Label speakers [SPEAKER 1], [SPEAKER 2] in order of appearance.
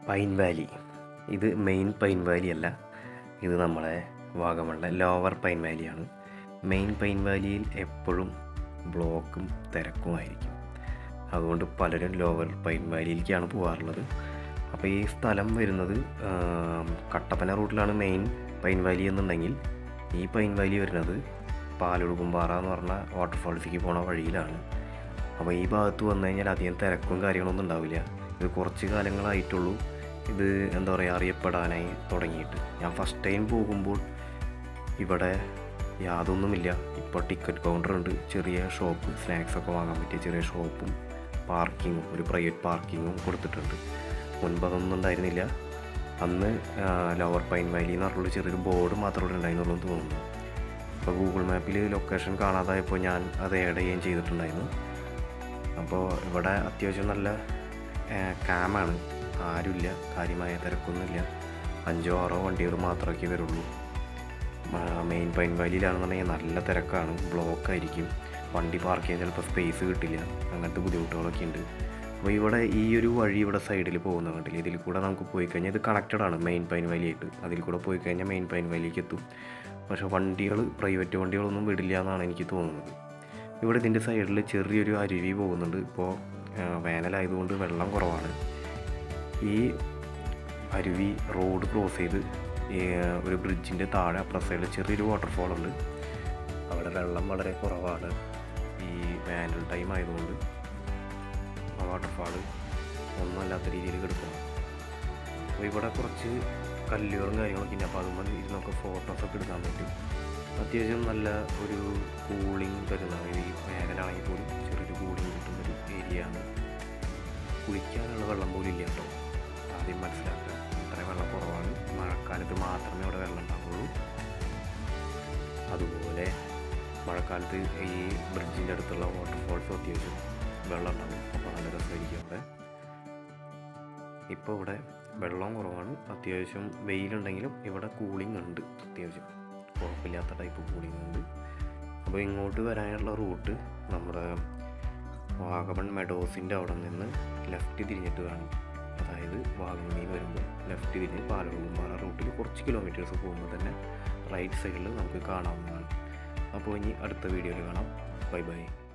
[SPEAKER 1] pine valley ഇത് main pine valley അല്ല ഇത് നമ്മളെ വാഗമണിലെ ലോവർ പൈൻ വാലിയാണ് മെയിൻ പൈൻ വാലിയിൽ എപ്പോഴും ബ്ലോക്കും തിരക്കുമായിരിക്കും അതുകൊണ്ട് പലരും ലോവർ പൈൻ വാലിയിലേക്കാണ് പോകാറുള്ളത് അപ്പോൾ ഈ സ്ഥലം വരുന്നത് ആം, കട്ടപ്പന റൂട്ടിലാണ് മെയിൻ പൈൻ വാലി എന്നുണ്ടെങ്കിൽ ഈ പൈൻ വാലി വരുന്നത് പാലൊഴുകുംപാറ എന്ന് പറഞ്ഞ വാട്ടർഫാൾസിലേക്ക് പോണ വഴിയിലാണ് അപ്പോൾ ഈ ഭാഗത്ത് വന്നു കഴിഞ്ഞാൽ അധികം തിരക്കും കാര്യങ്ങളൊന്നും ഉണ്ടാവില്ല ഇത് കുറച്ച് കാലങ്ങളായിട്ടുള്ളൂ ഇത് എന്താ പറയുക അറിയപ്പെടാനായി തുടങ്ങിയിട്ട് ഞാൻ ഫസ്റ്റ് ടൈം പോകുമ്പോൾ ഇവിടെ യാതൊന്നുമില്ല ഇപ്പോൾ ടിക്കറ്റ് കൗണ്ടർ ഉണ്ട് ചെറിയ ഷോപ്പ് സ്നാക്സ് ഒക്കെ വാങ്ങാൻ പറ്റിയ ചെറിയ ഷോപ്പും പാർക്കിങ്ങും ഒരു പ്രൈവറ്റ് പാർക്കിങ്ങും കൊടുത്തിട്ടുണ്ട് മുൻപ് അതൊന്നും ഉണ്ടായിരുന്നില്ല അന്ന് ലോവർ പൈൻ വാലി എന്ന് പറഞ്ഞുള്ള ചെറിയൊരു ബോർഡ് മാത്രമേ ഇവിടെ ഉണ്ടായിരുന്നുള്ളൂ എന്ന് തോന്നുന്നു അപ്പോൾ ഗൂഗിൾ മാപ്പിൽ ലൊക്കേഷൻ കാണാതായപ്പോൾ ഞാൻ അത് ആഡ് ചെയ്യുകയും ചെയ്തിട്ടുണ്ടായിരുന്നു അപ്പോൾ ഇവിടെ അത്യാവശ്യം നല്ല ക്യാമാണ് ആരുമില്ല കാര്യമായ തിരക്കൊന്നുമില്ല അഞ്ചോ ആറോ വണ്ടികൾ മാത്രമേ വരുള്ളൂ മെയിൻ പൈൻ വാലിയിലാണെന്നുണ്ടെങ്കിൽ നല്ല തിരക്കാണ് ബ്ലോക്ക് ആയിരിക്കും വണ്ടി പാർക്ക് ചെയ്യാൻ ചിലപ്പോൾ സ്പേസ് കിട്ടില്ല അങ്ങനത്തെ ബുദ്ധിമുട്ടുകളൊക്കെ ഉണ്ട് അപ്പോൾ ഇവിടെ ഈ ഒരു വഴി ഇവിടെ സൈഡിൽ പോകുന്ന കണ്ടില്ല ഇതിൽ കൂടെ നമുക്ക് പോയി കഴിഞ്ഞാൽ ഇത് കണക്റ്റഡ് ആണ് മെയിൻ പൈൻ വാലിയായിട്ട് അതിൽ കൂടെ പോയി കഴിഞ്ഞാൽ മെയിൻ പൈൻ വാലിക്ക് എത്തും പക്ഷേ വണ്ടികൾ പ്രൈവറ്റ് വണ്ടികളൊന്നും വിടില്ല എന്നാണ് എനിക്ക് തോന്നുന്നത് ഇവിടെ ഇതിൻ്റെ സൈഡിൽ ചെറിയൊരു അരുവി പോകുന്നുണ്ട് ഇപ്പോൾ വേനലായതുകൊണ്ട് വെള്ളം കുറവാണ് ഈ അരുവി റോഡ് ക്രോസ് ചെയ്ത് ഈ, ഒരു ബ്രിഡ്ജിൻ്റെ താഴെ അപ്പുറ സൈഡിൽ ചെറിയൊരു വാട്ടർഫാൾ ഉണ്ട് അവിടെ വെള്ളം വളരെ കുറവാണ് ഈ വേനൽ ടൈം ആയതുകൊണ്ട് ആ വാട്ടർഫാൾ ഒന്നും അല്ലാത്ത രീതിയിൽ കിടക്കുന്നു അപ്പോൾ ഇവിടെ കുറച്ച് കല്ലുകളും കാര്യങ്ങളൊക്കെ ഉണ്ട് അപ്പോൾ അതുകൊണ്ട് ഇരുന്നൊക്കെ ഫോട്ടോസൊക്കെ എടുക്കാൻ പറ്റും അത്യാവശ്യം നല്ല ഒരു കൂളിംഗ് തരുന്ന ഈ വേനലാണെങ്കിൽ പോലും ചെറിയൊരു കൂളിംഗ് കിട്ടുന്ന ഒരു ഏരിയ ആണ് കുളിക്കാനുള്ള വെള്ളം പോലും ഇല്ല കേട്ടോ ആദ്യം മനസ്സിലാക്കുക ഇത്ര വെള്ളം കുറവാണ് മഴക്കാലത്ത് മാത്രമേ അവിടെ വെള്ളം ഉണ്ടാവുള്ളൂ അതുപോലെ മഴക്കാലത്ത് ഈ ബ്രിഡ്ജിൻ്റെ അടുത്തുള്ള വാട്ടർഫോൾസും അത്യാവശ്യം വെള്ളം ഉണ്ടാവും അപ്പോൾ നല്ല രസമായിരിക്കും അവിടെ ഇപ്പോൾ ഇവിടെ വെള്ളം കുറവാണ് അത്യാവശ്യം വെയിലുണ്ടെങ്കിലും ഇവിടെ കൂളിംഗ് ഉണ്ട് അത്യാവശ്യം കുഴപ്പമില്ലാത്ത ടൈപ്പ് കൂളിംഗ് ഉണ്ട് അപ്പോൾ ഇങ്ങോട്ട് വരാനുള്ള റൂട്ട് നമ്മുടെ വാഗമൺ മെഡോസിൻ്റെ അവിടെ നിന്ന് ലെഫ്റ്റ് തിരിഞ്ഞിട്ട് കാണും അതായത് വാഗമണിയിൽ വരുമ്പോൾ ലെഫ്റ്റ് തിരിഞ്ഞ് പാലക്കുമ്പാറ റൂട്ടിൽ കുറച്ച് കിലോമീറ്റേഴ്സ് പോകുമ്പോൾ തന്നെ റൈറ്റ് സൈഡിൽ നമുക്ക് കാണാവുന്നതാണ് അപ്പോൾ ഇനി അടുത്ത വീഡിയോയിൽ കാണാം ബൈ ബൈ